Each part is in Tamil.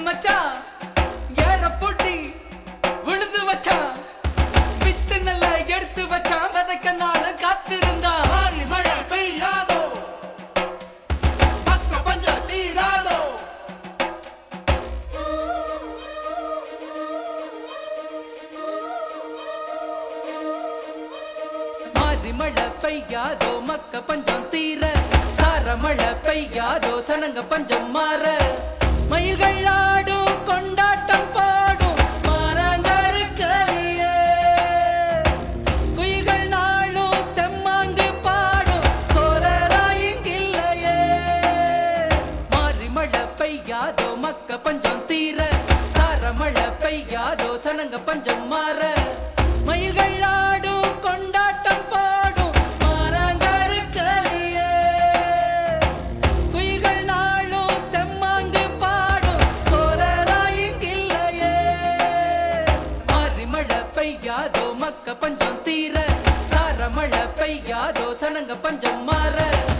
மச்சான் ஏற பூட்டி விழுந்து வச்சான் வித்து நல்லா எடுத்து வச்சான் விதைக்க நாள காத்திருந்தா மாறி மழை பெய்யாதோ பக்க பஞ்ச தீராதோ மாறி மழை பெய்யாதோ மக்க பஞ்சம் தீர சார மழை பெய்யாதோ சனங்க பஞ்சம் மாற மயில்கள் ஆடும் கொண்டாட்டம் பாடும் மாறாங்கருக்கறியே குயில்கள் நாளும் தெம்மாங்கு பாடும் சோரரா இங்கில்லையே மாறி மழை பெய்யாதோ மக்க பஞ்சம் தீர சார மழை பெய்யாதோ சனங்க பஞ்சம் மாற மயில்கள் ஆடும் கொண்டாட்டம் பாடும் மாறாங்கருக்கறியே குயில்கள் நாளும் தெம்மாங்கு பாடும் சோரரா இங்கில்லையே மாறி மழை பெய்யாதோ மக்க பஞ்சம் தீர சார மழை பெய்யாதோ சனங்க பஞ்சம் மாற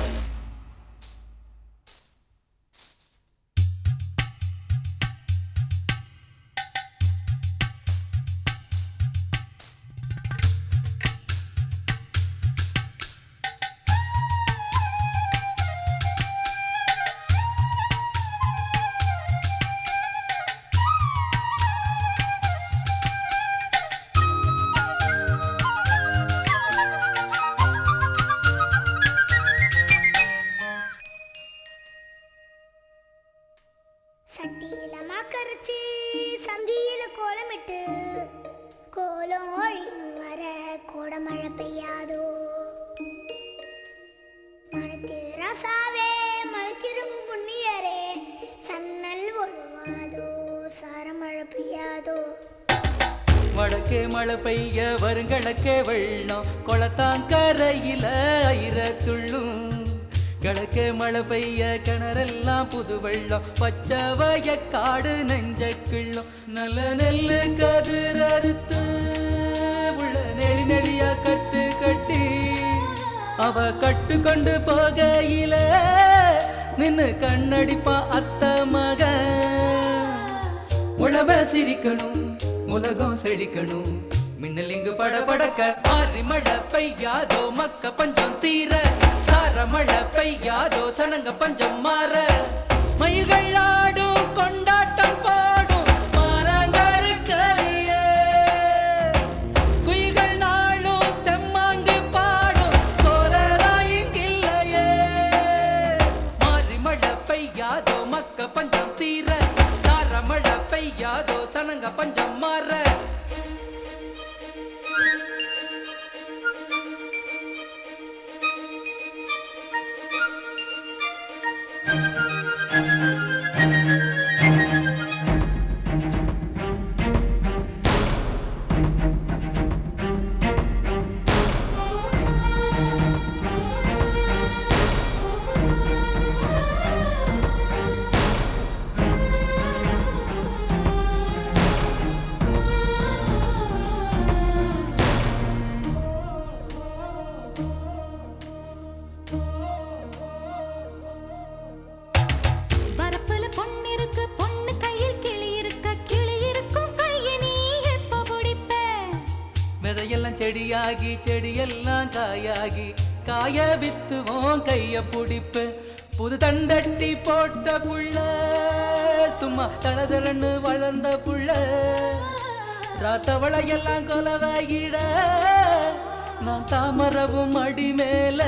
சட்டியில மாக்கரைச்சி சந்தியில கோலமிட்டு கோலம் ஒழியும் வர கோடமழை பெய்யாதோ மனத்து ரசாவே மலைக்கிரும்பு புண்ணியரே சன்னல் ஒழுவாதோ சாரமழை பெய்யாதோ வடக்கே மழை பெய்ய வருங்கிழக்கே வெள்ளம் குளத்தாங்கரையில ஐர துள்ளும் கிழக்கே மழை பெய்ய கிணறெல்லாம் புது வெள்ளம் பச்சை வயக்காடு நெஞ்ச கிள்ளும் நல்ல நெல்லு கதிர் அறுத்து உள்ள நெளி நெளியா கட்டு கட்டி அவ கட்டு கொண்டு போகையில நின்னு கண்ணடிப்பா அத்த மகன் உழவ சிரிக்கணும் உலகம் செழிக்கணும் மின்னல் இங்கு படபடக்க ஆறி மழை பெய்யாதோ மக்க பஞ்சம் தீர சார மழை பெய்யாதோ சனங்க பஞ்சம் மாற மயில்கள் ஆடும் கொண்டாட்டம் பாடும் மாறாங்கருக்கறியே குயில்கள் நாளும் தெம்மாங்கு பாடும் சோரரா இங்கில்லையே மாறி மழை பெய்யாதோ மக்க பஞ்சம் தீர சார மழை பெய்யாதோ சனங்க பஞ்சம் மாற வரப்புல பொண்ணு இருக்கு பொண்ணு கையில் கிளி இருக்க கிளி இருக்கும் கையை நீ எப்ப பிடிப்ப விதையெல்லாம் செடியாகி செடியெல்லாம் காயாகி காய வித்துவோம் கைய புடிப்பு புது தண்டட்டி போட்ட புள்ள சும்மா தளதரன்னு வளர்ந்த புள்ள ராத்தவளையெல்லாம் கொலவாகிட நான் தாமரவும் அடி மேல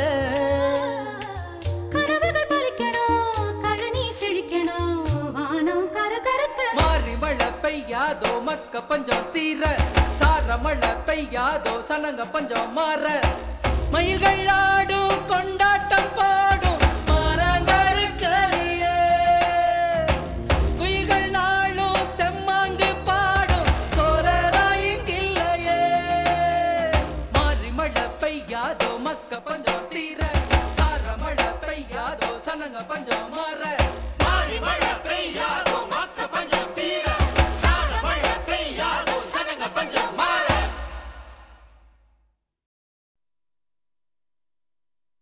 கனவுகள் பலிக்கணும் கழனி செழிக்கணும் வானம் கர கரக்க மாறி மழை பெய்யாதோ மக்க பஞ்சம் தீர சார மழை பெய்யாதோ சனங்க பஞ்சம் மாற மயில்கள் ஆடும் கொண்டாட்டம் பாடும் மாறாங்கருக்கறியே குயில்கள் நாளும் தெம்மாங்கு பாடும் சோரரா இங்கில்லையே மாறி மழை பெய்யாதோ மக்க பஞ்சம் தீர சார மழை பெய்யாதோ சனங்க பஞ்சம்